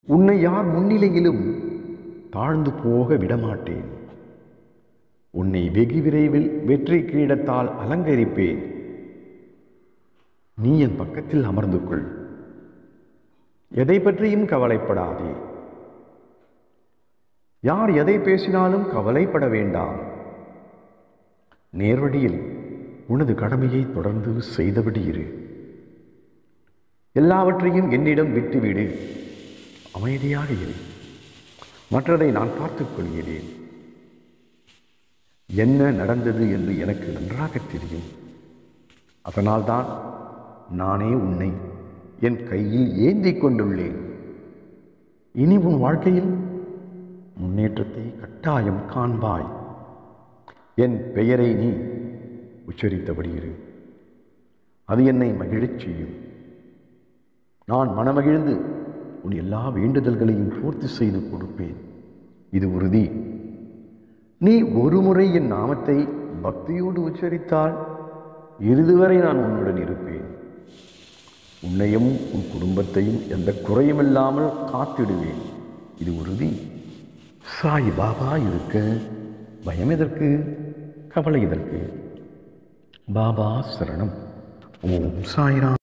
உன்னை யார் முன்னிலையிலும் தாழ்ந்து போக விடமாட்டேன் உன்னை வெகு விரைவில் வெற்றி கிரீடத்தால் அலங்கரிப்பேன் நீ என் பக்கத்தில் அமர்ந்து கொள் எதை பற்றியும் கவலைப்படாதே யார் எதை பேசினாலும் கவலைப்பட வேண்டாம் நேர்வழியில் உனது கடமையை தொடர்ந்து செய்தபடி இரு எல்லாவற்றையும் என்னிடம் விட்டுவிடு அமைதியாக இரு மற்றதை நான் பார்த்துக் கொள்கிறேன் என்ன நடந்தது என்று எனக்கு நன்றாக தெரியும் அதனால்தான் நானே உன்னை என் கையில் ஏந்திக் கொண்டுள்ளேன் இனி உன் வாழ்க்கையில் முன்னேற்றத்தை கட்டாயம் காண்பாய் என் பெயரை நீ உச்சரித்தபடி இரு அது என்னை மகிழச் செய்யும் நான் மனமகிழ்ந்து உன் எல்லா வேண்டுதல்களையும் பூர்த்தி செய்து கொடுப்பேன் இது உறுதி நீ ஒரு முறை என் நாமத்தை பக்தியோடு உச்சரித்தால் இறுதி வரை நான் உன்னுடன் இருப்பேன் உன்னையும் உன் குடும்பத்தையும் எந்த குறையுமில்லாமல் காத்திடுவேன் இது உறுதி சாய் பாபா இருக்க பயம் எதற்கு கவலை எதற்கு பாபா சரணம் ஓம் சாய்ராம்